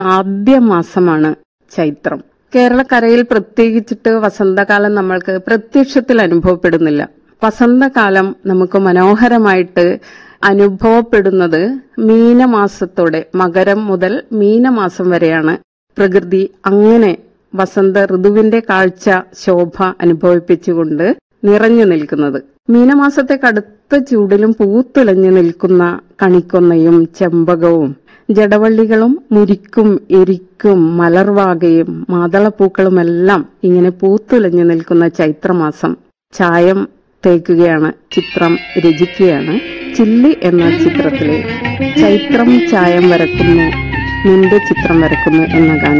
ആദ്യ മാസമാണ് ചൈത്രം കേരളക്കരയിൽ പ്രത്യേകിച്ചിട്ട് വസന്തകാലം നമ്മൾക്ക് പ്രത്യക്ഷത്തിൽ അനുഭവപ്പെടുന്നില്ല വസന്തകാലം നമുക്ക് മനോഹരമായിട്ട് അനുഭവപ്പെടുന്നത് മീനമാസത്തോടെ മകരം മുതൽ മീനമാസം വരെയാണ് പ്രകൃതി അങ്ങനെ വസന്ത ഋതുവിന്റെ കാഴ്ച ശോഭ അനുഭവിപ്പിച്ചുകൊണ്ട് നിറഞ്ഞു നിൽക്കുന്നത് മീനമാസത്തെ കടുത്ത ചൂടിലും പൂത്തുലഞ്ഞു നിൽക്കുന്ന കണിക്കൊന്നയും ചെമ്പകവും ജടവള്ളികളും മുരിക്കും എരിക്കും മലർവാകയും മാതളപ്പൂക്കളുമെല്ലാം ഇങ്ങനെ പൂത്തുലഞ്ഞു നിൽക്കുന്ന ചൈത്രമാസം ചായം തേക്കുകയാണ് ചിത്രം രചിക്കുകയാണ് ചില്ലി എന്ന ചിത്രത്തിലെ ചൈത്രം ചായം വരക്കുന്നു നിന്റെ ചിത്രം വരക്കുന്നു എന്ന ഗാനം